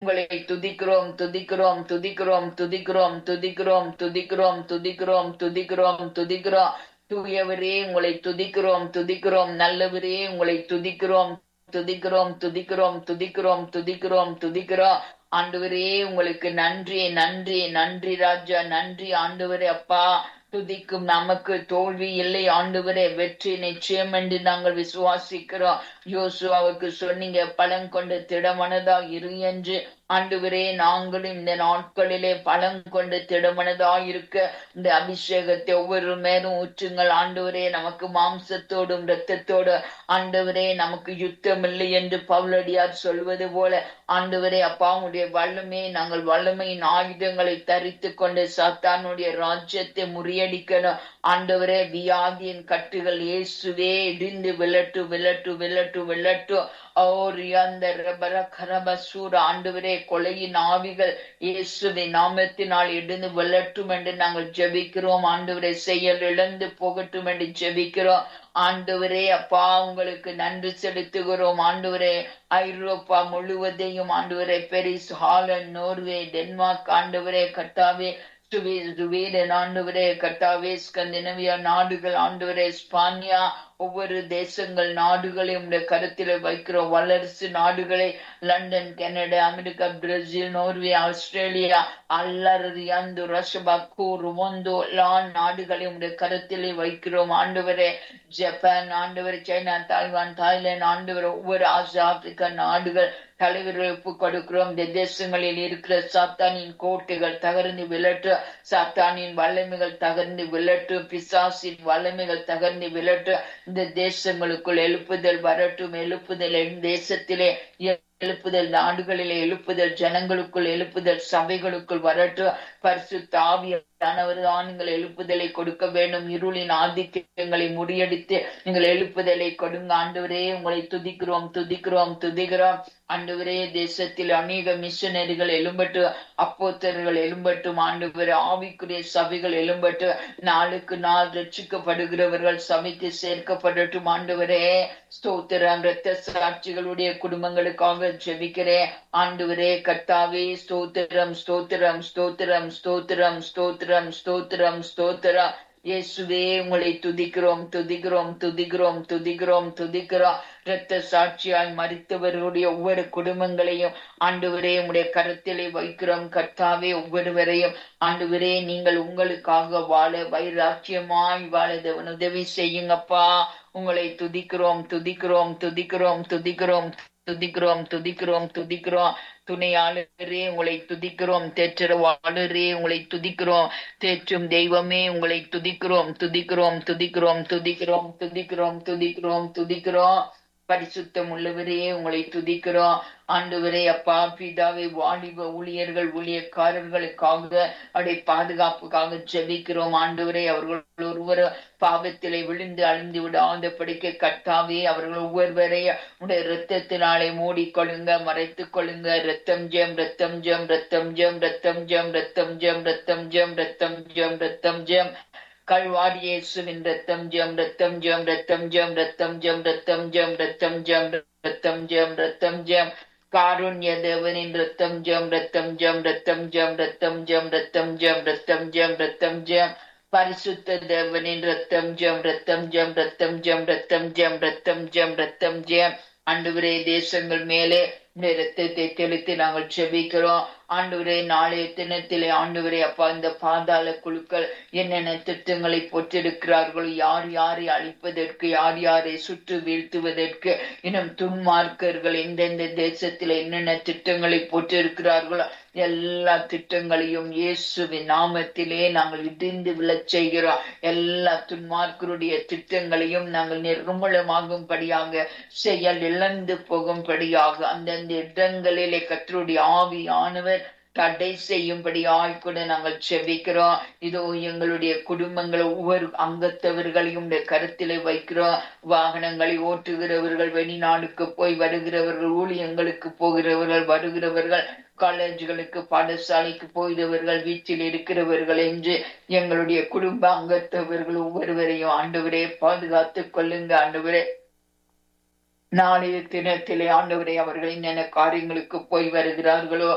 உங்களை துதிக்கிறோம் துதிக்கிறோம் துதிக்கிறோம் துதிக்கிறோம் துதிக்கிறோம் துதிக்கிறோம் துதிக்கிறோம் துதிக்கிறோம் துதிக்கிறோம் தூயவரே உங்களை துதிக்கிறோம் துதிக்கிறோம் நல்லவரே உங்களை துதிக்கிறோம் துதிக்கிறோம் துதிக்கிறோம் துதிக்கிறோம் துதிக்கிறோம் துதிக்கிறோம் ஆண்டவரே உங்களுக்கு நன்றி நன்றி நன்றி ராஜா நன்றி ஆண்டவரே அப்பா துதிக்கும் நமக்கு தோல்வி இல்லை ஆண்டவரே வெற்றி நிச்சயம் என்று நாங்கள் விசுவாசிக்கிறோம் யோசுவாவுக்கு சொன்னீங்க பலன் கொண்டு திடமனதா இரு என்று ஆண்டவரே நாங்களும் இந்த நாட்களிலே பலன் கொண்டு திடமனதா இருக்க இந்த அபிஷேகத்தை ஒவ்வொரு மேலும் ஊற்றுங்கள் ஆண்டவரே நமக்கு மாம்சத்தோடும் இரத்தத்தோடு ஆண்டவரே நமக்கு யுத்தம் இல்லை என்று பவுலடியார் சொல்வது போல ஆண்டவரே அப்பா உடைய வல்லமே நாங்கள் வல்லமையின் ஆயுதங்களை தரித்து கொண்டு சாத்தானுடைய ராஜ்யத்தை முறியடிக்கணும் ஆண்டவரே வியாதியின் கட்டுகள் இயேசுவே இடிந்து விளட்டு விளட்டு விளட்டு விளட்டு ஆண்டவரே கொலையின் ஆவிகள் இயேசுவின் நாமத்தினால் இடிந்து விளட்டும் என்று நாங்கள் ஜெபிக்கிறோம் ஆண்டவரை செயல் இழந்து போகட்டும் என்று ஜெபிக்கிறோம் ஆண்டவரே அப்பா உங்களுக்கு நன்றி செலுத்துகிறோம் ஆண்டவரே ஐரோப்பா முழுவதையும் ஆண்டவரே பெரிஸ் ஹாலண்ட் நோர்வே டென்மார்க் ஆண்டவரே கட்டாவே சுவீடன் ஆண்டவரே கட்டாவே ஸ்கந்தினவியா நாடுகள் ஆண்டவரே ஸ்பானியா ஒவ்வொரு தேசங்கள் நாடுகளையும் உடைய கருத்தில் வைக்கிறோம் வல்லரசு நாடுகளை London Canada America Brazil Norway Australia அல்லறியாந்து ரஷ்பக்கு ருவந்தோ எல்லா நாடுகளையும் உடைய கருத்தில் வைக்கிறோம் ஆண்டவரே ஜப்பான் ஆண்டவர் சைனா தாய்வான் தாய்லாந்து ஆண்டவர் ஒவ்வொரு ஆசியா ஆப்பிரிக்கா நாடுகள் தலைவர்கள் ஒப்பு கொடுக்கிறோம் இந்த தேசங்களில் இருக்கிற சாத்தானின் கோட்டைகள் தகர்ந்து விளட்டு சாத்தானின் வல்லமைகள் தகர்ந்து விளட்டு பிசாசின் வல்லமைகள் தகர்ந்து விளட்டு இந்த தேசங்களுக்குள் எழுப்புதல் வரட்டும் எழுப்புதல் தேசத்திலே எழுப்புதல் நாடுகளிலே எழுப்புதல் ஜனங்களுக்குள் எழுப்புதல் சபைகளுக்குள் வரட்டும் பரிசு தாவியானவர் தான் நீங்கள் எழுப்புதலை கொடுக்க வேண்டும் இருளின் ஆதிக்கங்களை முறியடித்து நீங்கள் எழுப்புதலை கொடுங்க ஆண்டவரே உங்களை துதிக்கிறோம் துதிக்கிறோம் துதிக்கிறோம் ஆண்டவரே தேசத்தில் அநேக மிஷனரிகள் எழும்பட்டு அப்போத்தர்கள் எழும்பட்டும் ஆண்டவரே ஆவிக்குரிய சபைகள் எழும்பட்டு நாளுக்கு நாள் ரட்சிக்கப்படுகிறவர்கள் சபைக்கு சேர்க்கப்படட்டும் ஆண்டவரே ஸ்தோத்திரம் இரத்த சாட்சிகளுடைய குடும்பங்களுக்காக ஜெபிக்கிறேன் ஆண்டவரே கர்த்தாவே ஸ்தோத்திரம் ஸ்தோத்திரம் ஸ்தோத்திரம் ஸ்தோத்திரம் ஸ்தோத்திரம் ஸ்தோத்திரம் ஸ்தோத்திரம் இயேசுவே உங்களை துதிக்கிறோம் துதிக்கிறோம் துதிக்கிறோம் துதிக்கிறோம் துதிக்கிறோம் இரத்த சாட்சியாய் மறித்தவர்களுடைய ஒவ்வொரு குடும்பங்களையும் ஆண்டவரே உடைய கருத்திலே வைக்கிறோம் கர்த்தாவே ஒவ்வொருவரையும் ஆண்டவரே நீங்கள் உங்களுக்காக வாழ வைராக்கியமாய் வாழ தேவன் உதவி செய்யுங்கப்பா உங்களை துதிக்கிறோம் துதிக்கிறோம் துதிக்கிறோம் துதிக்கிறோம் துதிக்கிறோம் துதிக்கிறோம் துதிக்கிறோம் துணையாளரே உங்களை துதிக்கிறோம் தேற்றரவாளரே உங்களை துதிக்கிறோம் தேற்றும் தெய்வமே உங்களை துதிக்கிறோம் துதிக்கிறோம் துதிக்கிறோம் துதிக்கிறோம் துதிக்கிறோம் துதிக்கிறோம் துதிக்கிறோம் பரிசுத்தம் உள்ளவரே உங்களை துதிக்கிறோம் ஆண்டவரே அப்பா பிதாவை வாலிப ஊழியர்கள் ஊழியக்காரர்களுக்காக அவருடைய பாதுகாப்புக்காக ஜெபிக்கிறோம் ஆண்டவரே அவர்கள் ஒருவர் பாவத்திலே விழுந்து அழிந்து விடாத படிக்க கட்டாவே அவர்கள் ஒவ்வொருவரையும் உடைய ரத்தத்தினாலே மூடிக்கொள்ளுங்க மறைத்துக் கொள்ளுங்க ரத்தம் ஜெம் ரத்தம் ஜெம் ரத்தம் ஜெம் ரத்தம் ஜெம் ரத்தம் ஜெம் ரத்தம் ஜெம் ரத்தம் ஜெம் ரத்தம் ஜெம் கல்வாரி இயேசுவின் ரத்தம் ஜெம் ரத்தம் ஜெம் ரத்தம் ஜெம் ரத்தம் ஜெம் ரத்தம் ஜெம் ரத்தம் ஜெம் ரத்தம் ஜெம் ரத்தம் ஜெம் காருண்ய தேவனின் ரத்தம் ஜெம் ரத்தம் ஜெம் ரத்தம் ஜெம் ரத்தம் ஜெம் ரத்தம் ஜெம் ரத்தம் ஜெம் ரத்தம் ஜெம் பரிசுத்த தேவனின் ரத்தம் ஜெம் ரத்தம் ஜெம் ரத்தம் ஜெம் ரத்தம் ஜெம் ரத்தம் ஜெம் ரத்தம் ஜெம் ஆண்டவரே தேசங்கள் மேலே இந்த ரத்தத்தை தெளித்து நாங்கள் செபிக்கிறோம் ஆண்டவரே நாளைய தினத்திலே ஆண்டவரே அப்பா இந்த பாதாள குழுக்கள் என்னென்ன திட்டங்களை போட்டிருக்கிறார்களோ யார் யாரை அழிப்பதற்கு யார் யாரை சுற்று வீழ்த்துவதற்கு இன்னும் துன்மார்க்கர்கள் எந்தெந்த தேசத்தில் என்னென்ன திட்டங்களை போட்டிருக்கிறார்களோ எல்லா திட்டங்களையும் இயேசுவின் நாமத்திலே நாங்கள் இடிந்து விழச் செய்கிறோம் எல்லா துன்மார்க்கருடைய திட்டங்களையும் நாங்கள் நிர்மூலமாகும்படியாக செயல் இழந்து போகும்படியாக அந்தந்த இடங்களிலே கத்தருடைய ஆவியானவர் தடை செய்யும்படி ஆய்கூட நாங்கள் செபிக்கிறோம் இதோ எங்களுடைய குடும்பங்கள் ஒவ்வொரு அங்கத்தவர்களையும் கருத்திலே வைக்கிறோம் வாகனங்களை ஓட்டுகிறவர்கள் வெளிநாடுக்கு போய் வருகிறவர்கள் ஊழியங்களுக்கு போகிறவர்கள் வருகிறவர்கள் காலேஜுகளுக்கு பாடசாலைக்கு போகிறவர்கள் வீட்டில் இருக்கிறவர்கள் என்று எங்களுடைய குடும்ப அங்கத்தவர்கள் ஒவ்வொருவரையும் ஆண்டவரே பாதுகாத்துக் கொள்ளுங்க ஆண்டவரே நாளைய தினத்திலே ஆண்டவரை அவர்கள் என்னென்ன காரியங்களுக்கு போய் வருகிறார்களோ